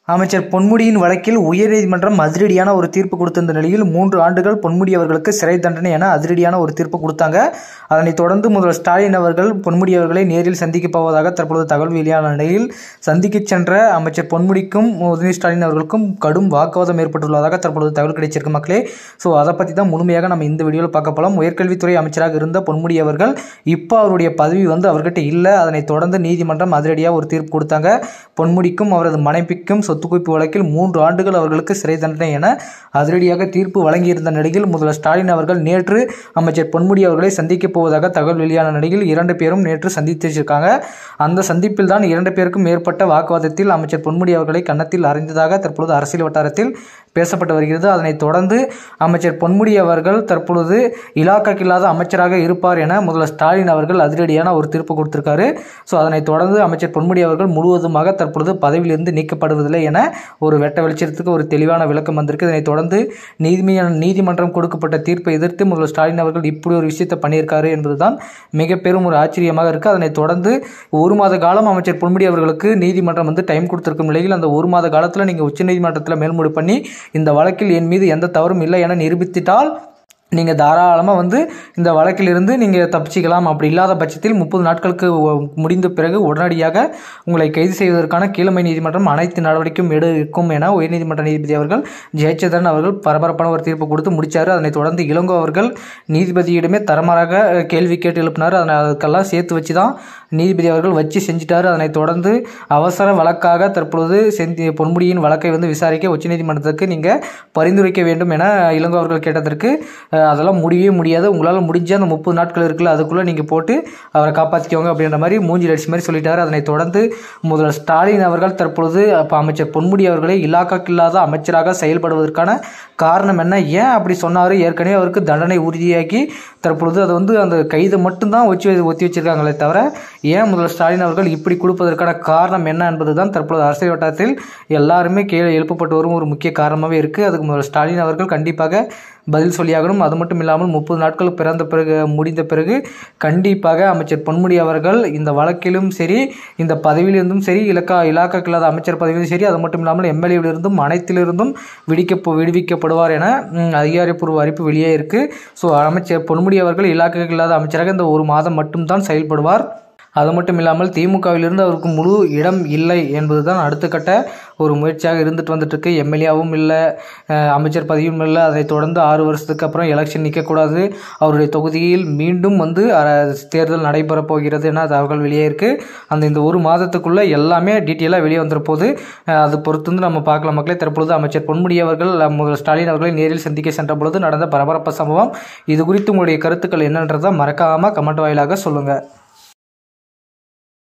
அமைச்சர் பொன்முடியின் வழக்கில் உயர்நீதிமன்றம் அதிரடியான ஒரு தீர்ப்பு கொடுத்திருந்த நிலையில் மூன்று ஆண்டுகள் பொன்முடி அவர்களுக்கு சிறை தண்டனை என அதிரடியான ஒரு தீர்ப்பு கொடுத்தாங்க அதனைத் தொடர்ந்து முதல்வர் ஸ்டாலின் அவர்கள் பொன்முடி அவர்களை நேரில் சந்திக்கப் போவதாக தற்பொழுது தகவல் வெளியான நிலையில் சந்திக்கச் சென்ற அமைச்சர் பொன்முடிக்கும் உதயநிதி ஸ்டாலின் அவர்களுக்கும் கடும் வாக்குவாதம் ஏற்பட்டுள்ளதாக தற்பொழுது தகவல் கிடைச்சிருக்கு மக்களே ஸோ அதை பற்றி தான் முழுமையாக நம்ம இந்த வீடியோவில் பார்க்க போகலாம் உயர்கல்வித்துறை அமைச்சராக இருந்த பொன்முடி அவர்கள் இப்போ அவருடைய பதவி வந்து அவர்கிட்ட இல்லை அதனைத் தொடர்ந்து நீதிமன்றம் அதிரடியாக ஒரு தீர்ப்பு கொடுத்தாங்க பொன்முடிக்கும் அவரது மனைவிக்கும் சொத்து குவிப்பு வழக்கில் மூன்று ஆண்டுகள் அவர்களுக்கு சிறை தண்டனை என அதிரடியாக தீர்ப்பு வழங்கியிருந்த நிலையில் முதல்வர் ஸ்டாலின் அவர்கள் நேற்று அமைச்சர் பொன்முடி அவர்களை சந்திக்கப் போவதாக தகவல் வெளியான நிலையில் இரண்டு பேரும் நேற்று சந்தித்து வச்சிருக்காங்க அந்த சந்திப்பில் தான் இரண்டு பேருக்கும் மேற்பட்ட வாக்குவாதத்தில் அமைச்சர் பொன்முடி அவர்களை கன்னத்தில் அறிந்ததாக தற்பொழுது அரசியல் வட்டாரத்தில் பேசப்பட்டு வருகிறது அதனைத் தொடர்ந்து அமைச்சர் பொன்முடி அவர்கள் தற்பொழுது இலாக்காக்கு இல்லாத அமைச்சராக இருப்பார் என முதல்வர் ஸ்டாலின் அவர்கள் அதிரடியான ஒரு தீர்ப்பு கொடுத்திருக்காரு ஸோ அதனைத் தொடர்ந்து அமைச்சர் பொன்முடி அவர்கள் முழுவதுமாக தற்பொழுது பதவியிலிருந்து நீக்கப்படுவதில்லை என ஒரு வெட்ட வெளிச்சத்துக்கு ஒரு தெளிவான விளக்கம் வந்திருக்கு இதனைத் தொடர்ந்து நீதிம நீதிமன்றம் கொடுக்கப்பட்ட தீர்ப்பை எதிர்த்து முதல்வர் ஸ்டாலின் அவர்கள் இப்படி ஒரு விஷயத்தை பண்ணியிருக்காரு என்பதுதான் மிக பெரும் ஒரு ஆச்சரியமாக இருக்குது அதனைத் தொடர்ந்து ஒரு மாத காலம் அமைச்சர் பொன்முடி அவர்களுக்கு நீதிமன்றம் வந்து டைம் கொடுத்திருக்கும் நிலையில் அந்த ஒரு மாத காலத்தில் நீங்கள் உச்சநீதிமன்றத்தில் மேல்முறை பண்ணி இந்த வழக்கில் என் மீது எந்த தவறும் இல்லை என நிரூபித்திட்டால் நீங்கள் தாராளமாக வந்து இந்த வழக்கிலிருந்து நீங்கள் தப்பிச்சிக்கலாம் அப்படி இல்லாத பட்சத்தில் முப்பது நாட்களுக்கு ஒ- முடிந்த பிறகு உடனடியாக உங்களை கைது செய்வதற்கான கீழமை நீதிமன்றம் அனைத்து நடவடிக்கையும் எடுக்கும் என உயர்நீதிமன்ற நீதிபதி அவர்கள் ஜெயச்சந்திரன் அவர்கள் பரபரப்பான ஒரு தீர்ப்பு கொடுத்து முடிச்சார் அதனைத் தொடர்ந்து இளங்கோ அவர்கள் நீதிபதியிடமே தரமாறாக கேள்வி கேட்டு எழுப்பினார் அதனை அதுக்கெல்லாம் சேர்த்து வச்சு தான் நீதிபதி அவர்கள் வச்சு செஞ்சிட்டாரு அதனைத் தொடர்ந்து அவசர வழக்காக தற்பொழுது செந்தி பொன்முடியின் வழக்கை வந்து விசாரிக்க உச்சநீதிமன்றத்துக்கு நீங்கள் பரிந்துரைக்க வேண்டும் என இளங்கோ அவர்கள் கேட்டதற்கு அஹ், அதெல்லாம் முடியவே முடியாது உங்களால் முடிஞ்ச அந்த முப்பது நாட்கள் இருக்குல்ல அதுக்குள்ளே நீங்கள் போட்டு அவரை காப்பாற்றிக்கோங்க அப்படின்ற மாதிரி மூஞ்சி அடிச்சு மாதிரி சொல்லிட்டாரு அதனைத் தொடர்ந்து முதல்வர் ஸ்டாலின் அவர்கள் தற்பொழுது அப்போ அமைச்சர் பொன்முடி அவர்களை இலாக்காக்கு இல்லாத அமைச்சராக செயல்படுவதற்கான காரணம் என்ன ஏன் அப்படி சொன்னார் ஏற்கனவே அவருக்கு தண்டனை உறுதியாக்கி தற்பொழுது அது வந்து அந்த கைதை மட்டும்தான் வச்சு ஒத்தி வச்சிருக்காங்களே தவிர ஏன் முதல்வர் ஸ்டாலின் அவர்கள் இப்படி கொடுப்பதற்கான காரணம் என்ன என்பது தான் தற்பொழுது அரசியல் வட்டாரத்தில் எல்லாருமே கீழே எழுப்பப்பட்டு வரும் ஒரு முக்கிய காரணமாகவே இருக்குது அதுக்கு முதல்வர் ஸ்டாலின் அவர்கள் கண்டிப்பாக பதில் சொல்லியாகணும் அது மட்டும் இல்லாமல் முப்பது நாட்கள் பிறந்த பிறகு முடிந்த பிறகு கண்டிப்பாக அமைச்சர் பொன்முடி அவர்கள் இந்த வழக்கிலும் சரி இந்த பதவியிலிருந்தும் சரி இலக்கா இலாக்காக்கு இல்லாத அமைச்சர் பதவியிலும் சரி அது மட்டும் இல்லாமல் எம்எல்ஏவிலிருந்தும் அனைத்திலிருந்தும் விடிக்க விடுவிக்கப்படுவார் என ம், அதிகாரப்பூர்வ அறிவிப்பு வெளியே இருக்குது ஸோ அமைச்சர் பொன்முடி அவர்கள் இலாக்காக்கு இல்லாத அமைச்சராக இந்த ஒரு மாதம் மட்டும்தான் செயல்படுவார் அது மட்டும் இல்லாமல் திமுகவிலிருந்து அவருக்கு முழு இடம் இல்லை என்பது தான் அடுத்த கட்ட ஒரு முயற்சியாக இருந்துட்டு வந்துட்டு இருக்கு எம்எல்ஏவும் இல்லை அஹ், அமைச்சர் பதவியும் இல்லை அதைத் தொடர்ந்து ஆறு வருஷத்துக்கு அப்புறம் எலெக்ஷன் நிற்கக்கூடாது அவருடைய தொகுதியில் மீண்டும் வந்து அஹ், தேர்தல் நடைபெறப் போகிறது என தகவல் வெளியே இருக்கு அந்த இந்த ஒரு மாதத்துக்குள்ள எல்லாமே டீட்டெயிலாக வெளியே வந்துற போது அஹ், அது பொறுத்து வந்து நம்ம பார்க்கலாம் மக்களே தற்பொழுது அமைச்சர் பொன்முடி அவர்கள் அஹ், முதல்வர் ஸ்டாலின் அவர்களை நேரில் சந்திக்க சென்ற பொழுது நடந்த பரபரப்பு சம்பவம் இது குறித்து உங்களுடைய கருத்துக்கள் என்னன்றதை மறக்காமல் கமெண்ட் வாயிலாக சொல்லுங்கள்